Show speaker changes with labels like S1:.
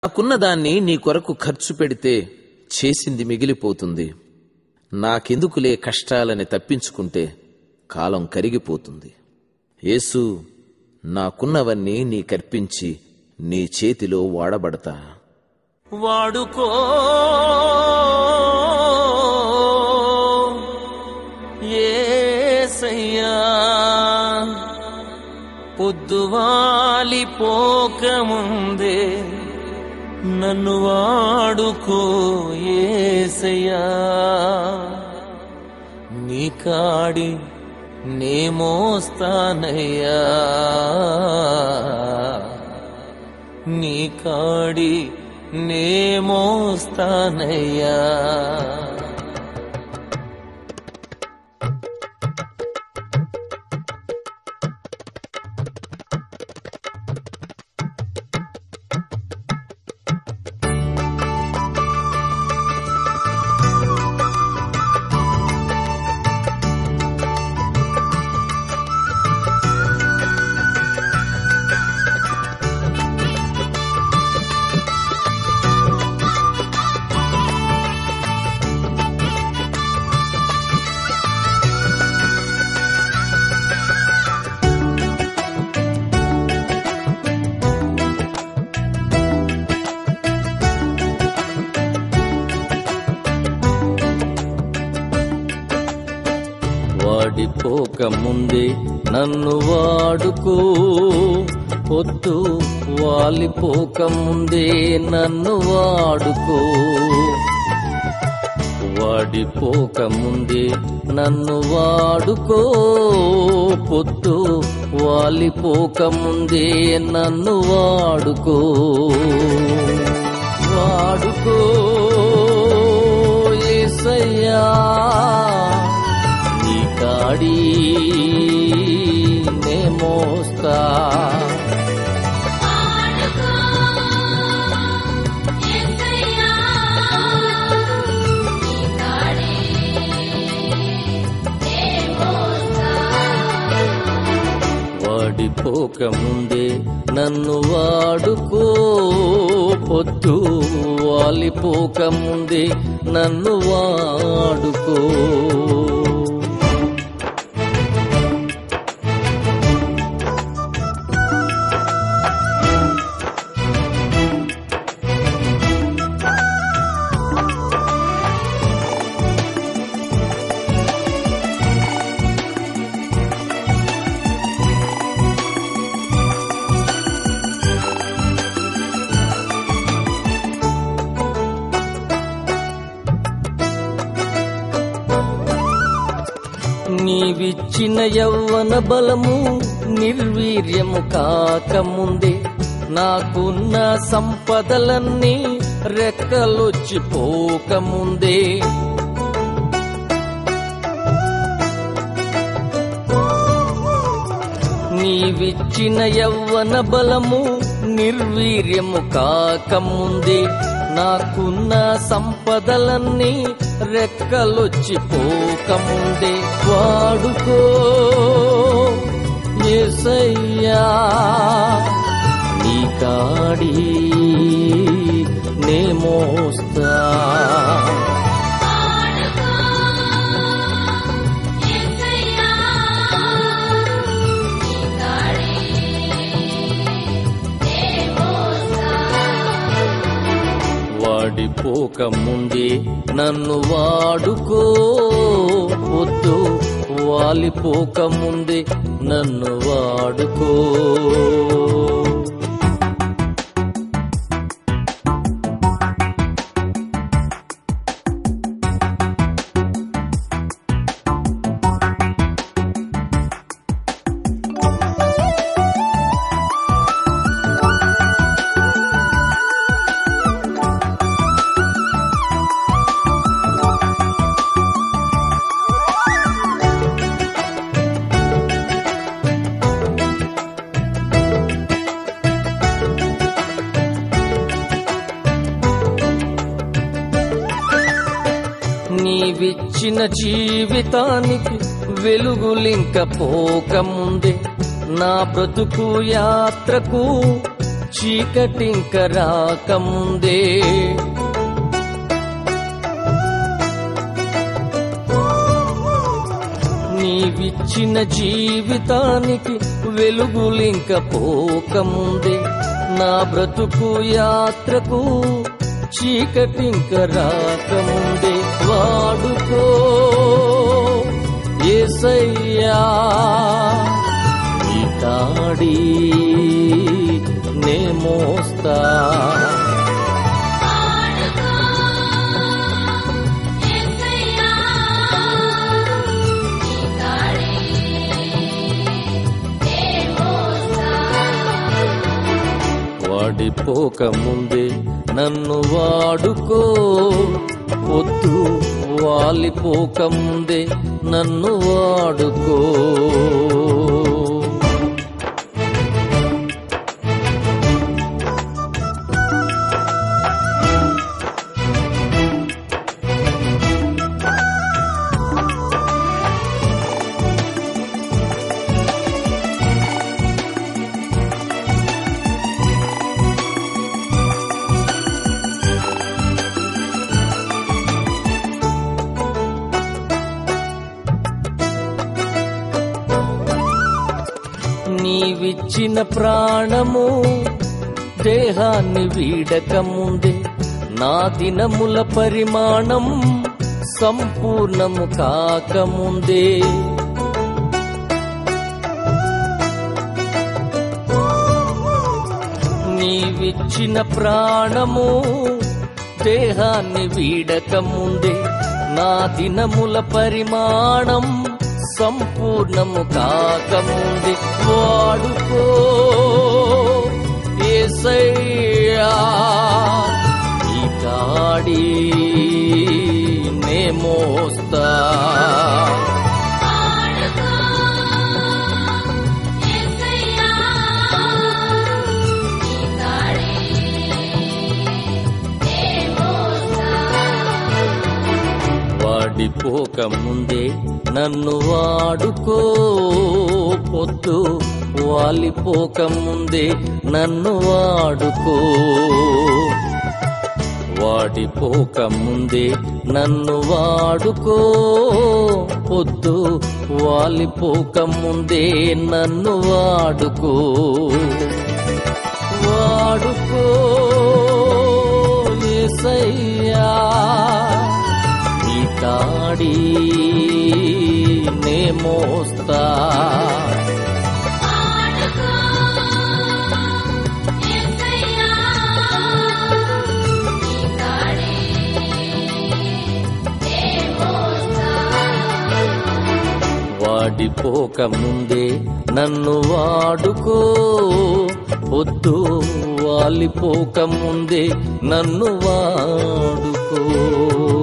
S1: నాకున్న దాన్ని నీ కొరకు ఖర్చు పెడితే చేసింది మిగిలిపోతుంది నాకెందుకులే కష్టాలని తప్పించుకుంటే కాలం కరిగిపోతుంది యేసు నాకున్నవన్నీ నీ కర్పించి నీ చేతిలో వాడబడతా
S2: వాడుకో ఏసయ్యా పొద్దువాలి పోకముందే నన్ను వాడుకో ఏసయ్యా నీ కాడి నే మోస్తానయ్యా నీ కాడి నే మోస్తానయ్యా వాడిపోక ముందే నన్ను వాడుకో పొద్దు వాలిపోక ముందే నన్ను వాడుకో వాడిపోక ముందే నన్ను వాడుకో పొద్దు వాలిపోక ముందే నన్ను వాడుకో వాడుకో ఏసయ్యా నీ కాడి నే మోస్తా వాడిపోక ముందే నన్ను వాడుకో పొద్దు వాలిపోక ముందే నన్ను వాడుకో నీవిచ్చిన యవ్వన బలము నిర్వీర్యము కాకముందే నాకున్న సంపదలన్నీ రెక్కలొచ్చి పోకముందే నీవిచ్చిన యవ్వన బలము నిర్వీర్యము కాకముందే నాకున్న సంపదలన్నీ రెక్కలొచ్చి పోకముందే వాడుకో ఏసయ్యా నీ కాడి నే మోస్తా వాడిపోక ముందే నన్ను వాడుకో వద్దు వాలిపోక ముందే నన్ను వాడుకో నీవిచ్చిన జీవితానికి వెలుగులింక పోకముందే నా బ్రతుకు యాత్రకు చీకటింక రాకముందే నీవిచ్చిన జీవితానికి వెలుగులింక పోకముందే నా బ్రతుకు యాత్రకు చీకటింక రాకముందే వాడుకో ఏసయ్యా ఈ కాడి నే మోస్తా వాడిపోక ముందే నన్ను వాడుకో పొద్దు వాలిపోక ముందే నన్ను వాడుకో నీవిచ్చిన ప్రాణము దేహాన్ని వీడక ముందే నా దినముల పరిమాణం సంపూర్ణము కాకముందే నీవిచ్చిన ప్రాణము దేహాన్ని వీడక ముందే నా దినముల పరిమాణం సంపూర్ణము కాకముందే వాడుకో ఏసయ్యా ఈ కాడి నే మోస్తా వాడిపోక ముందే నన్ను వాడుకో పొద్దు వాలిపోక ముందే నన్ను వాడుకో వాడిపోక ముందే నన్ను వాడుకో పొద్దు వాలిపోక ముందే నన్ను వాడుకో వాడుకో ఏసయ్యా ఈ తాడి నే మోస్తా వాడిపోక ముందే నన్ను వాడుకో పొద్దు వాలిపోక ముందే నన్ను వాడుకో